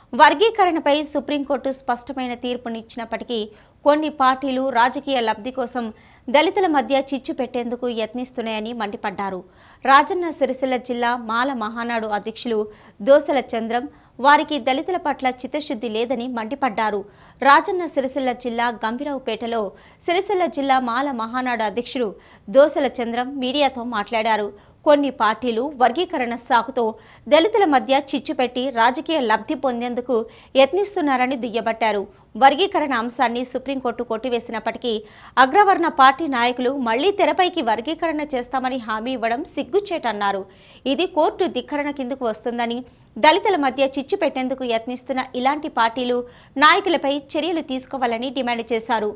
వర్గీకరణపై supreme court స్పష్టమైన తీర్పునిచ్చినప్పటికీ కొన్ని పార్టీలు రాజకీయ లబ్ధి కోసం దళితుల మధ్య చిచ్చు పెట్టేందుకు యత్నిస్తున్నాయని మండిపడ్డారు రాజన్న సిరిసిల్ల జిల్లా మాల మహానాడు అధ్యక్షులు దోసల చంద్రం వారికి దళితుల పట్ల చిత్తశుద్ధి లేదని మండిపడ్డారు రాజన్న సిరిసిల్ల జిల్లా గంభీరావుపేటలో సిరిసిల్ల జిల్లా మాల మహానాడు అధ్యక్షుడు దోసల చంద్రం మీడియాతో మాట్లాడారు కొన్ని పార్టీలు వర్గీకరణ సాకుతో దళితుల మధ్య చిచ్చు పెట్టి రాజకీయ లబ్ధి పొందేందుకు యత్నిస్తున్నారని దుయ్యబట్టారు వర్గీకరణ అంశాన్ని సుప్రీంకోర్టు కొట్టివేసినప్పటికీ అగ్రవర్ణ పార్టీ నాయకులు మళ్లీ తెరపైకి వర్గీకరణ చేస్తామని హామీ ఇవ్వడం సిగ్గుచేటన్నారు ఇది కోర్టు ధిక్కరణ కిందకు వస్తుందని దళితుల మధ్య చిచ్చు పెట్టేందుకు యత్నిస్తున్న ఇలాంటి పార్టీలు నాయకులపై చర్యలు తీసుకోవాలని డిమాండ్ చేశారు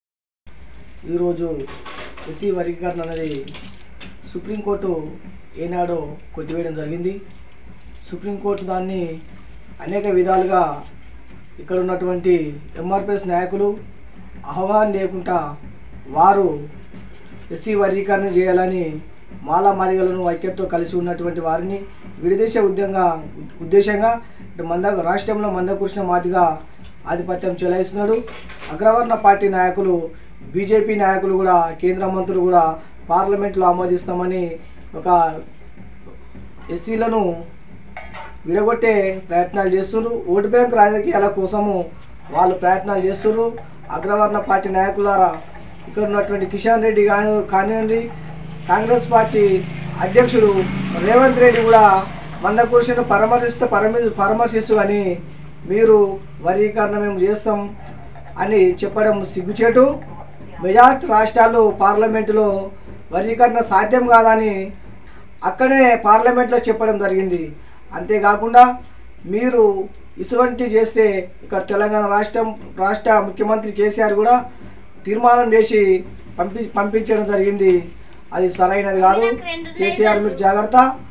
ఈరోజు ఎస్సీ వర్గీకరణ అనేది సుప్రీంకోర్టు ఏనాడో కొట్టివేయడం జరిగింది సుప్రీంకోర్టు దాన్ని అనేక విధాలుగా ఇక్కడ ఉన్నటువంటి ఎంఆర్పిఎస్ నాయకులు ఆహ్వానం లేకుండా వారు ఎస్సీ వర్గీకరణ చేయాలని మాలా మాదిగలను ఐక్యతతో కలిసి ఉన్నటువంటి వారిని విడదీసే ఉద్యంగా ఉద్దేశంగా ఇటు మంద రాష్ట్రంలో మందకృష్ణ మాదిగా ఆధిపత్యం చెలాయిస్తున్నాడు అగ్రవర్ణ పార్టీ నాయకులు బీజేపీ నాయకులు కూడా కేంద్ర మంత్రులు కూడా పార్లమెంట్లో ఆమోదిస్తామని ఒక ఎస్సీలను విడగొట్టే ప్రయత్నాలు చేస్తున్నారు ఓటు బ్యాంక్ రాజకీయాల కోసము వాళ్ళు ప్రయత్నాలు చేస్తున్నారు అగ్రవర్ణ పార్టీ నాయకులారా ఇక్కడ ఉన్నటువంటి కిషన్ రెడ్డి కాని కానివ్వండి కాంగ్రెస్ పార్టీ అధ్యక్షుడు రేవంత్ రెడ్డి కూడా మందకృషిని పరామర్శిస్తే పరమి పరామర్శిస్తూ అని మీరు వర్గీకరణ మేము చేస్తాం అని చెప్పడం సిగ్గుచేటు మెజార్టీ రాష్ట్రాలు పార్లమెంటులో వర్గీకరణ సాధ్యం కాదని అక్కడే పార్లమెంట్లో చెప్పడం జరిగింది అంతేకాకుండా మీరు ఇటువంటి చేస్తే ఇక్కడ తెలంగాణ రాష్ట్రం రాష్ట్ర ముఖ్యమంత్రి కేసీఆర్ కూడా తీర్మానం చేసి పంపి పంపించడం జరిగింది అది సరైనది కాదు కేసీఆర్ మీరు జాగ్రత్త